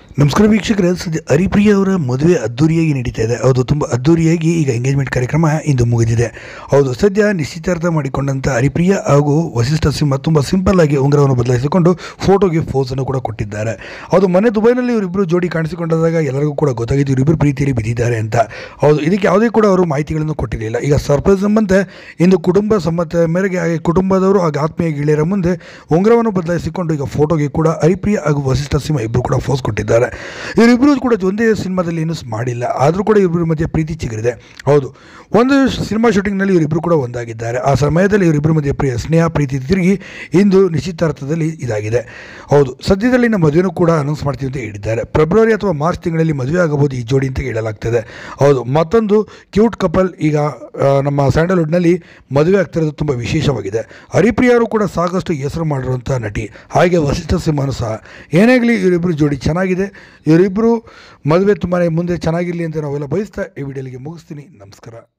ನಮಸ್ಕಾರ ವೀಕ್ಷಕರೇ ಸದ್ಯ ಹರಿಪ್ರಿಯ ಅವರ ಮದುವೆ ಅದ್ದೂರಿಯಾಗಿ ನಡೀತಾ ಇದೆ ಹೌದು ತುಂಬ ಅದ್ದೂರಿಯಾಗಿ ಈಗ ಎಂಗೇಜ್ಮೆಂಟ್ ಕಾರ್ಯಕ್ರಮ ಇಂದು ಮುಗಿದಿದೆ ಹೌದು ಸದ್ಯ ನಿಶ್ಚಿತಾರ್ಥ ಮಾಡಿಕೊಂಡಂಥ ಹರಿಪ್ರಿಯ ಹಾಗೂ ವಸಿಷ್ಠ ಸಿಂಹ ತುಂಬ ಸಿಂಪಲ್ ಆಗಿ ಉಂಗುರವನ್ನು ಬದಲಾಯಿಸಿಕೊಂಡು ಫೋಟೋಗೆ ಫೋಸನ್ನು ಕೂಡ ಕೊಟ್ಟಿದ್ದಾರೆ ಹೌದು ಮೊನ್ನೆ ದುಬೈನಲ್ಲಿ ಇವರಿಬ್ಬರು ಜೋಡಿ ಕಾಣಿಸಿಕೊಂಡಾಗ ಎಲ್ಲರಿಗೂ ಕೂಡ ಗೊತ್ತಾಗಿದ್ದು ಇವರಿಬ್ಬರು ಪ್ರೀತಿಯಲ್ಲಿ ಬಿದ್ದಿದ್ದಾರೆ ಅಂತ ಹೌದು ಇದಕ್ಕೆ ಯಾವುದೇ ಕೂಡ ಅವರು ಮಾಹಿತಿಗಳನ್ನು ಕೊಟ್ಟಿರಲಿಲ್ಲ ಈಗ ಸರ್ಪ್ರೈಸ್ ಎಂಬಂತೆ ಇಂದು ಕುಟುಂಬ ಸಮ್ಮತ ಮೇರೆಗೆ ಹಾಗೆ ಕುಟುಂಬದವರು ಹಾಗೂ ಆತ್ಮೀಯ ಗೆಳೆಯರ ಮುಂದೆ ಉಂಗುರವನ್ನು ಬದಲಾಯಿಸಿಕೊಂಡು ಈಗ ಫೋಟೋಗೆ ಕೂಡ ಹರಿಪ್ರಿಯ ಹಾಗೂ ವಸಿಷ್ಠ ಸಿಂಹ ಇಬ್ಬರು ಕೂಡ ಫೋಸ್ ಕೊಟ್ಟಿದ್ದಾರೆ ಇವರಿಬ್ಬರು ಕೂಡ ಒಂದೇ ಸಿನಿಮಾದಲ್ಲಿ ಏನೂ ಮಾಡಿಲ್ಲ ಆದರೂ ಕೂಡ ಇಬ್ಬರ ಮಧ್ಯೆ ಪ್ರೀತಿ ಚಿಗುರಿದೆ ಹೌದು ಒಂದು ಸಿನಿಮಾ ಶೂಟಿಂಗ್ನಲ್ಲಿ ಇವರಿಬ್ಬರು ಕೂಡ ಒಂದಾಗಿದ್ದಾರೆ ಆ ಸಮಯದಲ್ಲಿ ಇವರಿಬ್ಬರ ಮಧ್ಯೆ ಪ್ರಿಯ ಸ್ನೇಹ ಪ್ರೀತಿ ತಿರುಗಿ ಇಂದು ನಿಶ್ಚಿತಾರ್ಥದಲ್ಲಿ ಇದಾಗಿದೆ ಹೌದು ಸದ್ಯದಲ್ಲಿ ನಮ್ಮ ಮದುವೆನೂ ಕೂಡ ಅನೌನ್ಸ್ ಮಾಡ್ತೀವಿ ಅಂತ ಹೇಳಿದ್ದಾರೆ ಫೆಬ್ರವರಿ ಅಥವಾ ಮಾರ್ಚ್ ತಿಂಗಳಲ್ಲಿ ಮದುವೆ ಆಗಬಹುದು ಈ ಜೋಡಿ ಅಂತ ಹೇಳಲಾಗ್ತದೆ ಹೌದು ಮತ್ತೊಂದು ಕ್ಯೂಟ್ ಕಪಲ್ ಈಗ ಆ, ನಮ್ಮ ಸ್ಯಾಂಡಲ್ವುಡ್ನಲ್ಲಿ ಮದುವೆ ಆಗ್ತಿರೋದು ತುಂಬ ವಿಶೇಷವಾಗಿದೆ ಹರಿಪ್ರಿಯರು ಕೂಡ ಸಾಕಷ್ಟು ಹೆಸರು ಮಾಡಿರುವಂಥ ನಟಿ ಹಾಗೆ ವಸಿಷ್ಠ ಸಿಂಹನು ಸಹ ಏನಾಗಲಿ ಇವರಿಬ್ಬರು ಜೋಡಿ ಚೆನ್ನಾಗಿದೆ ಇವರಿಬ್ಬರು ಮದುವೆ ತುಂಬಾ ಮುಂದೆ ಚೆನ್ನಾಗಿರಲಿ ಅಂತ ನಾವೆಲ್ಲ ಬಯಸ್ತಾ ಈ ವಿಡಿಯೋಲಿಗೆ ಮುಗಿಸ್ತೀನಿ ನಮಸ್ಕಾರ